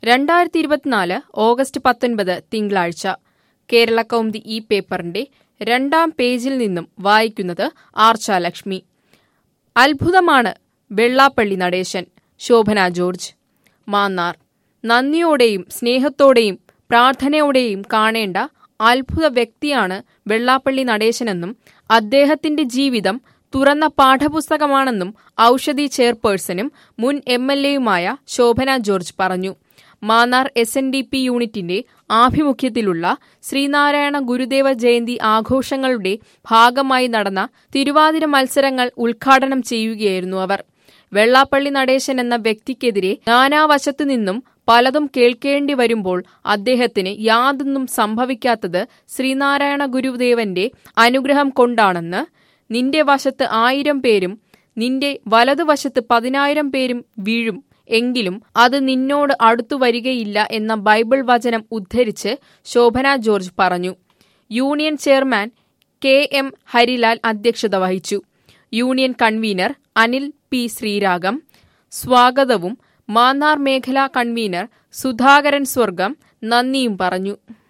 രണ്ടായിരത്തി ഇരുപത്തിനാല് ഓഗസ്റ്റ് പത്തൊൻപത് തിങ്കളാഴ്ച കേരള കൗമുദി ഈ പേപ്പറിന്റെ രണ്ടാം പേജിൽ നിന്നും വായിക്കുന്നത് ആർച്ചാലക്ഷ്മി അത്ഭുതമാണ് വെള്ളാപ്പള്ളി നടേശൻ ശോഭന ജോർജ് മാന്നാർ നന്ദിയോടെയും സ്നേഹത്തോടെയും പ്രാർത്ഥനയോടെയും കാണേണ്ട അത്ഭുത വ്യക്തിയാണ് വെള്ളാപ്പള്ളി നടേശനെന്നും അദ്ദേഹത്തിന്റെ ജീവിതം തുറന്ന പാഠപുസ്തകമാണെന്നും ഔഷധി ചെയർപേഴ്സണും മുൻ എം എൽ എയുമായ ശോഭന ജോർജ് പറഞ്ഞു Mannar S N D P യൂണിറ്റിന്റെ ആഭിമുഖ്യത്തിലുള്ള ശ്രീനാരായണ ഗുരുദേവ ജയന്തി ആഘോഷങ്ങളുടെ ഭാഗമായി നടന്ന തിരുവാതിര മത്സരങ്ങൾ ഉദ്ഘാടനം ചെയ്യുകയായിരുന്നു അവർ വെള്ളാപ്പള്ളി നടേശൻ എന്ന വ്യക്തിക്കെതിരെ നാനാവശത്തു നിന്നും പലതും കേൾക്കേണ്ടി വരുമ്പോൾ അദ്ദേഹത്തിന് യാതൊന്നും സംഭവിക്കാത്തത് ശ്രീനാരായണ ഗുരുദേവന്റെ അനുഗ്രഹം കൊണ്ടാണെന്ന് നിന്റെ വശത്ത് ആയിരം പേരും നിന്റെ വലതുവശത്ത് പതിനായിരം പേരും വീഴും എങ്കിലും അത് നിന്നോട് അടുത്തു വരികയില്ല എന്ന ബൈബിൾ വചനം ഉദ്ധരിച്ച് ശോഭന ജോർജ് പറഞ്ഞു union chairman K M Harilal അധ്യക്ഷത വഹിച്ചു union convener Anil P Sreeragam സ്വാഗതവും മാന്നാർ മേഖലാ കൺവീനർ സുധാകരൻ സ്വർഗം നന്ദിയും പറഞ്ഞു